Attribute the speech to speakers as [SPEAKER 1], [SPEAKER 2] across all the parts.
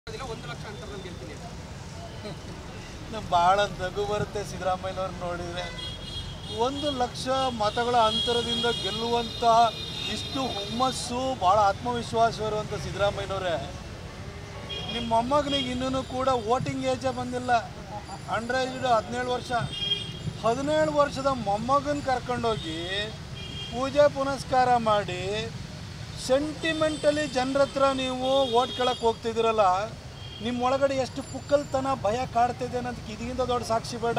[SPEAKER 1] ಒಂದು ಲಕ್ಷ ಅಂತರ ನಾನು ಗೆಲ್ತೀನಿ ಅಂತ.
[SPEAKER 2] ನಮ್ಗೆ ಭಾಳ ನಗು ಬರುತ್ತೆ ಸಿದ್ದರಾಮಯ್ಯನವ್ರು ನೋಡಿದರೆ ಒಂದು ಲಕ್ಷ ಮತಗಳ ಅಂತರದಿಂದ ಗೆಲ್ಲುವಂಥ ಇಷ್ಟು ಹುಮ್ಮಸ್ಸು ಭಾಳ ಆತ್ಮವಿಶ್ವಾಸ ಇರುವಂಥ ಸಿದ್ದರಾಮಯ್ಯನವರೇ ನಿಮ್ಮ ಮೊಮ್ಮಗನಿಗೆ ಇನ್ನೂ ಕೂಡ ವೋಟಿಂಗ್ ಏಜೇ ಬಂದಿಲ್ಲ ಅಂಡ್ರೇಜ್ಡ್ ಹದಿನೇಳು ವರ್ಷ ಹದಿನೇಳು ವರ್ಷದ ಮೊಮ್ಮಗನ ಕರ್ಕೊಂಡೋಗಿ ಪೂಜೆ ಪುನಸ್ಕಾರ ಮಾಡಿ ಸೆಂಟಿಮೆಂಟಲಿ ಜನರ ಹತ್ರ ನೀವು ಓಟ್ ಕೇಳಕ್ಕೆ ಹೋಗ್ತಿದ್ದೀರಲ್ಲ ನಿಮ್ಮ ಒಳಗಡೆ ಎಷ್ಟು ಪುಕ್ಕಲ್ತನ ಭಯ ಕಾಡ್ತಿದೆ ಅನ್ನೋದಕ್ಕೆ ಇದಕ್ಕಿಂತ ದೊಡ್ಡ ಸಾಕ್ಷಿ ಬೇಡ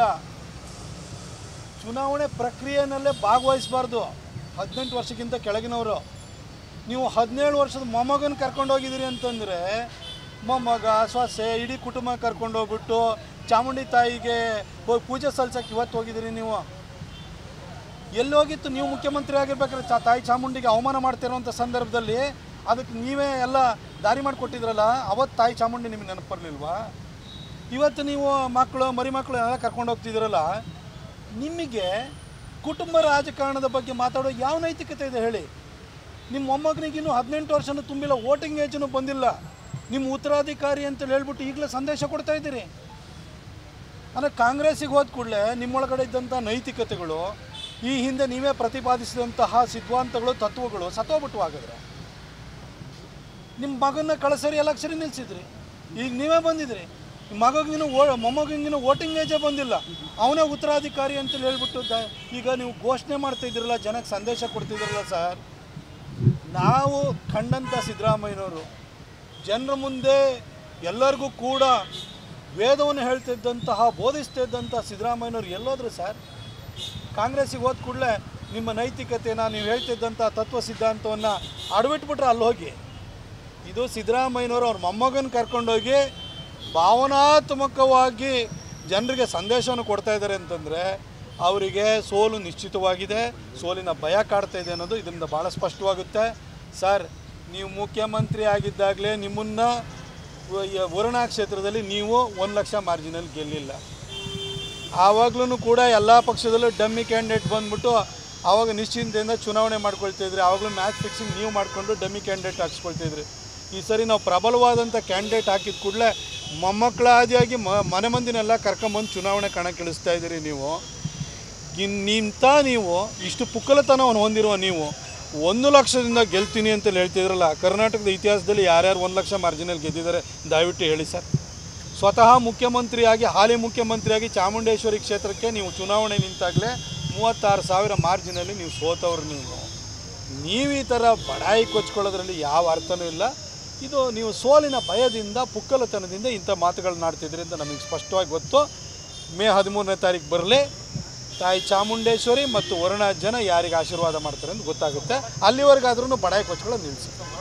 [SPEAKER 2] ಚುನಾವಣೆ ಪ್ರಕ್ರಿಯೆನಲ್ಲೇ ಭಾಗವಹಿಸಬಾರ್ದು ಹದಿನೆಂಟು ವರ್ಷಕ್ಕಿಂತ ಕೆಳಗಿನವರು ನೀವು ಹದಿನೇಳು ವರ್ಷದ ಮೊಮ್ಮಗನ ಕರ್ಕೊಂಡು ಹೋಗಿದ್ದೀರಿ ಅಂತಂದರೆ ಮೊಮ್ಮಗ ಸೊಸೆ ಇಡೀ ಕುಟುಂಬ ಕರ್ಕೊಂಡು ಹೋಗ್ಬಿಟ್ಟು ಚಾಮುಂಡಿ ತಾಯಿಗೆ ಹೋಗಿ ಪೂಜೆ ಸಲ್ಸಕ್ಕೆ ಇವತ್ತು ಹೋಗಿದ್ದೀರಿ ನೀವು ಎಲ್ಲಿ ಹೋಗಿತ್ತು ನೀವು ಮುಖ್ಯಮಂತ್ರಿ ಆಗಿರ್ಬೇಕಾದ್ರೆ ಚಾ ತಾಯಿ ಚಾಮುಂಡಿಗೆ ಅವಮಾನ ಮಾಡ್ತಿರೋಂಥ ಸಂದರ್ಭದಲ್ಲಿ ಅದಕ್ಕೆ ನೀವೇ ಎಲ್ಲ ದಾರಿ ಮಾಡಿಕೊಟ್ಟಿದ್ರಲ್ಲ ಅವತ್ತು ತಾಯಿ ಚಾಮುಂಡಿ ನಿಮಗೆ ನೆನಪು ಬರಲಿಲ್ವಾ ಇವತ್ತು ನೀವು ಮಕ್ಕಳು ಮರಿ ಮಕ್ಕಳು ಎಲ್ಲ ಕರ್ಕೊಂಡು ಹೋಗ್ತಿದ್ದೀರಲ್ಲ ನಿಮಗೆ ಕುಟುಂಬ ರಾಜಕಾರಣದ ಬಗ್ಗೆ ಮಾತಾಡೋ ಯಾವ ನೈತಿಕತೆ ಇದೆ ಹೇಳಿ ನಿಮ್ಮ ಮೊಮ್ಮಗನಿಗೆ ಇನ್ನೂ ಹದಿನೆಂಟು ವರ್ಷನೂ ತುಂಬಿಲ್ಲ ವೋಟಿಂಗ್ ಏಜನ್ನು ಬಂದಿಲ್ಲ ನಿಮ್ಮ ಉತ್ತರಾಧಿಕಾರಿ ಅಂತ ಹೇಳ್ಬಿಟ್ಟು ಈಗಲೇ ಸಂದೇಶ ಕೊಡ್ತಾ ಇದ್ದೀರಿ ಅಂದರೆ ಕಾಂಗ್ರೆಸ್ಸಿಗೆ ಹೋದ ಕೂಡಲೇ ನಿಮ್ಮೊಳಗಡೆ ಇದ್ದಂಥ ನೈತಿಕತೆಗಳು ಈ ಹಿಂದೆ ನೀವೇ ಪ್ರತಿಪಾದಿಸಿದಂತಹ ಸಿದ್ಧಾಂತಗಳು ತತ್ವಗಳು ಸತ್ತೋಗ್ಬಿಟ್ಟು ಆಗಿದ್ರೆ ನಿಮ್ಮ ಮಗನ ಕಳಸರಿ ಎಲೆಕ್ಷನ್ ನಿಲ್ಲಿಸಿದ್ರಿ ಈಗ ನೀವೇ ಬಂದಿದ್ರಿ ಮಗಗಿನ ಓ ಮೊಮ್ಮಗಂಗಿನ ವೋಟಿಂಗ್ ಏಜೇ ಬಂದಿಲ್ಲ ಅವನೇ ಉತ್ತರಾಧಿಕಾರಿ ಅಂತೇಳಿ ಹೇಳ್ಬಿಟ್ಟು ದ ಈಗ ನೀವು ಘೋಷಣೆ ಮಾಡ್ತಾ ಇದ್ದೀರಲ್ಲ ಜನಕ್ಕೆ ಸಂದೇಶ ಕೊಡ್ತಿದ್ದೀರಲ್ಲ ಸರ್ ನಾವು ಕಂಡಂಥ ಸಿದ್ದರಾಮಯ್ಯನವರು ಜನರ ಮುಂದೆ ಎಲ್ಲರಿಗೂ ಕೂಡ ವೇದವನ್ನು ಹೇಳ್ತಿದ್ದಂತಹ ಬೋಧಿಸ್ತಿದ್ದಂಥ ಸಿದ್ದರಾಮಯ್ಯನವ್ರು ಎಲ್ಲೋದ್ರು ಸರ್ ಕಾಂಗ್ರೆಸ್ಸಿಗೆ ಹೋದ ಕೂಡಲೇ ನಿಮ್ಮ ನೈತಿಕತೆನ ನೀವು ಹೇಳ್ತಿದ್ದಂಥ ತತ್ವ ಸಿದ್ಧಾಂತವನ್ನು ಅಡವಿಟ್ಬಿಟ್ರೆ ಅಲ್ಲಿ ಹೋಗಿ ಇದು ಸಿದ್ದರಾಮಯ್ಯನವರು ಅವ್ರ ಮೊಮ್ಮಗನ ಕರ್ಕೊಂಡೋಗಿ ಭಾವನಾತ್ಮಕವಾಗಿ ಜನರಿಗೆ ಸಂದೇಶವನ್ನು ಕೊಡ್ತಾ ಇದ್ದಾರೆ ಅಂತಂದರೆ ಅವರಿಗೆ ಸೋಲು ನಿಶ್ಚಿತವಾಗಿದೆ ಸೋಲಿನ ಭಯ ಕಾಡ್ತಾ ಇದೆ ಅನ್ನೋದು ಇದರಿಂದ ಭಾಳ ಸ್ಪಷ್ಟವಾಗುತ್ತೆ ಸರ್ ನೀವು ಮುಖ್ಯಮಂತ್ರಿ ಆಗಿದ್ದಾಗಲೇ ನಿಮ್ಮನ್ನು ವರುಣಾ ಕ್ಷೇತ್ರದಲ್ಲಿ ನೀವು ಒಂದು ಲಕ್ಷ ಮಾರ್ಜಿನಲ್ಲಿ ಗೆಲ್ಲಿಲ್ಲ ಆವಾಗ್ಲೂ ಕೂಡ ಎಲ್ಲ ಪಕ್ಷದಲ್ಲೂ ಡಮ್ಮಿ ಕ್ಯಾಂಡಿಡೇಟ್ ಬಂದ್ಬಿಟ್ಟು ಆವಾಗ ನಿಶ್ಚಿಂತೆಯಿಂದ ಚುನಾವಣೆ ಮಾಡ್ಕೊಳ್ತಿದ್ರಿ ಆವಾಗಲೂ ಮ್ಯಾಚ್ ಫಿಕ್ಸಿಂಗ್ ನೀವು ಮಾಡಿಕೊಂಡು ಡಮ್ಮಿ ಕ್ಯಾಂಡಿಡೇಟ್ ಹಾಕ್ಸ್ಕೊಳ್ತಿದ್ರಿ ಈ ಸರಿ ನಾವು ಪ್ರಬಲವಾದಂಥ ಕ್ಯಾಂಡಿಡೇಟ್ ಹಾಕಿದ ಕೂಡಲೇ ಮೊಮ್ಮಕ್ಕಳ ಆದಿಯಾಗಿ ಮ ಮನೆ ಮಂದಿನೆಲ್ಲ ಕರ್ಕೊಂಬಂದು ಚುನಾವಣೆ ಕಣಕ್ಕಿಳಿಸ್ತಾ ಇದ್ದೀರಿ ನೀವು ಇನ್ನಿಂತ ನೀವು ಇಷ್ಟು ಪುಕ್ಕಲತನವನ್ನು ಹೊಂದಿರುವ ನೀವು ಒಂದು ಲಕ್ಷದಿಂದ ಗೆಲ್ತೀನಿ ಅಂತೇಳಿ ಹೇಳ್ತಿದ್ರಲ್ಲ ಕರ್ನಾಟಕದ ಇತಿಹಾಸದಲ್ಲಿ ಯಾರ್ಯಾರು ಒಂದು ಲಕ್ಷ ಮಾರ್ಜಿನಲ್ಲಿ ಗೆದ್ದಿದ್ದಾರೆ ದಯವಿಟ್ಟು ಹೇಳಿ ಸರ್ ಸ್ವತಃ ಮುಖ್ಯಮಂತ್ರಿಯಾಗಿ ಹಾಲಿ ಮುಖ್ಯಮಂತ್ರಿಯಾಗಿ ಚಾಮುಂಡೇಶ್ವರಿ ಕ್ಷೇತ್ರಕ್ಕೆ ನೀವು ಚುನಾವಣೆ ನಿಂತಾಗಲೇ ಮೂವತ್ತಾರು ಸಾವಿರ ಮಾರ್ಜಿನಲ್ಲಿ ನೀವು ಸೋತವ್ರು ನೀವು ನೀವು ಈ ಥರ ಬಡಾಯಿ ಕೊಚ್ಕೊಳ್ಳೋದ್ರಲ್ಲಿ ಯಾವ ಅರ್ಥನೂ ಇಲ್ಲ ಇದು ನೀವು ಸೋಲಿನ ಭಯದಿಂದ ಪುಕ್ಕಲತನದಿಂದ ಇಂಥ ಮಾತುಗಳನ್ನ ಆಡ್ತಿದ್ರಿ ಅಂತ ನಮಗೆ ಸ್ಪಷ್ಟವಾಗಿ ಗೊತ್ತು ಮೇ ಹದಿಮೂರನೇ ತಾರೀಕು ಬರಲಿ ತಾಯಿ ಚಾಮುಂಡೇಶ್ವರಿ ಮತ್ತು ವರುಣ ಜನ ಯಾರಿಗೆ ಆಶೀರ್ವಾದ ಮಾಡ್ತಾರೆ ಅಂತ ಗೊತ್ತಾಗುತ್ತೆ ಅಲ್ಲಿವರೆಗಾದ್ರೂ ಬಡಾಯಿ ಕೊಚ್ಕೊಳ್ಳೋದು ನಿಲ್ಲಿಸಿ